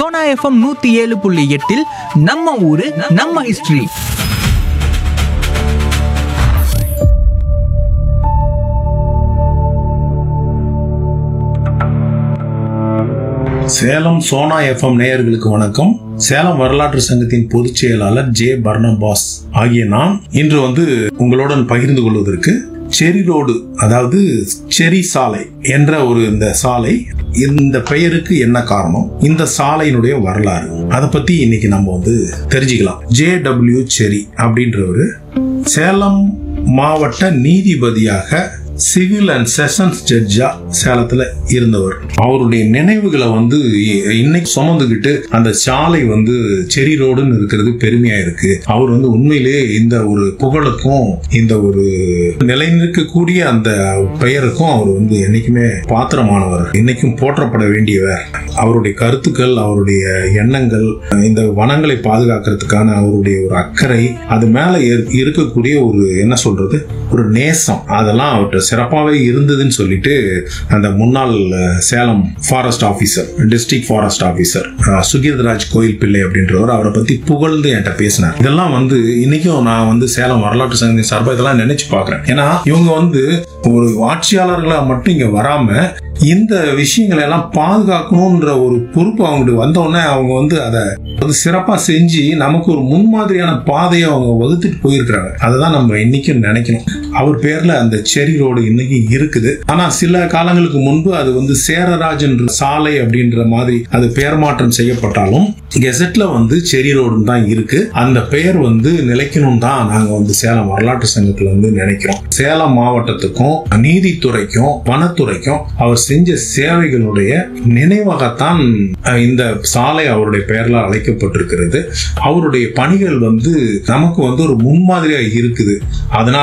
Sona FM நூத்தி ஏழு புள்ளி எட்டில் நம்ம ஊரு நம்ம ஹிஸ்டரி சேலம் சோனா எஃப்எம் நேயர்களுக்கு வணக்கம் சேலம் வரலாற்று சங்கத்தின் பொதுச் செயலாளர் ஜே பர்னபாஸ் ஆகிய நான் இன்று வந்து உங்களுடன் பகிர்ந்து கொள்வதற்கு செரி ரோடு அதாவது செரி சாலை என்ற ஒரு இந்த சாலை இந்த பெயருக்கு என்ன காரணம் இந்த சாலையினுடைய வரலாறு அதை பத்தி இன்னைக்கு நம்ம வந்து தெரிஞ்சுக்கலாம் ஜே டபிள்யூ செரி அப்படின்றவரு சேலம் மாவட்ட நீதிபதியாக சிவில் அண்ட் செஷன்ஸ் ஜட்ஜா சேலத்துல இருந்தவர் அவருடைய நினைவுகளை வந்து இ- இன்னைக்கு சுமந்துக்கிட்டு அந்த சாலை வந்து செரி ரோடுன்னு இருக்கிறது பெருமையா இருக்கு அவர் வந்து உண்மையிலேயே இந்த ஒரு புகழுக்கும் இந்த ஒரு நிலைநிற்கக்கூடிய அந்த பெயருக்கும் அவர் வந்து என்னைக்குமே பாத்திரமானவர் இன்னைக்கும் போற்றப்பட வேண்டியவர் அவருடைய கருத்துக்கள் அவருடைய எண்ணங்கள் இந்த வனங்களை பாதுகாக்கிறதுக்கான அவருடைய ஒரு அக்கறை அது மேல இரு- இருக்கக்கூடிய ஒரு என்ன சொல்றது ஒரு நேசம் அதெல்லாம் அவர்கிட்ட சிறப்பாகவே இருந்ததுன்னு சொல்லிட்டு அந்த முன்னாள் அஹ், Salem forest officer district forest officer Sugirtharaj Koil Pillai அப்படின்றவர் அவரை பத்தி புகழ்ந்து என்கிட்ட பேசினார் இதெல்லாம் வந்து இன்னைக்கும் நான் வந்து சேலம் வரலாற்று சங்கத்தின் சார்பாக இதெல்லாம் நினைச்சு பார்க்கிறேன் ஏன்னா இவங்க வந்து ஒரு ஆட்சியாளர்களா மட்டும் இங்க வராம இந்த விஷயங்களை எல்லாம் பாதுகாக்கணும்ன்ற ஒரு பொறுப்பு அவங்களுக்கு வந்தோடனே அவங்க வந்து அதை வந்து சிறப்பா செஞ்சு நமக்கு ஒரு முன்மாதிரியான பாதையை அவங்க வகுத்துட்டு போயிருக்கிறாங்க அதுதான் நம்ம இன்னைக்கும் நினைக்கணும் அவர் பேர்ல அந்த செரி ரோடு இன்னைக்கு இருக்குது ஆனா சில காலங்களுக்கு முன்பு அது வந்து சேரராஜன் சாலை அப்படின்ற மாதிரி அது பெயர் மாற்றம் செய்யப்பட்டாலும் கெசட்ல வந்து செரி ரோடுன்னு தான் இருக்கு அந்த பெயர் வந்து நிலைக்கணும் தான் நாங்க வந்து சேலம் வரலாற்று சங்கத்துல வந்து நினைக்கிறோம் சேலம் மாவட்டத்துக்கும் நீதித்துறைக்கும் வனத்துறைக்கும் அவர் செஞ்ச சேவைகளுடைய நினைவாகத்தான் அஹ், இந்த சாலை அவருடைய பெயர்ல அழைக்கப்பட்டிருக்கிறது அவருடைய பணிகள் வந்து நமக்கு வந்து ஒரு முன்மாதிரியா இருக்குது அதனால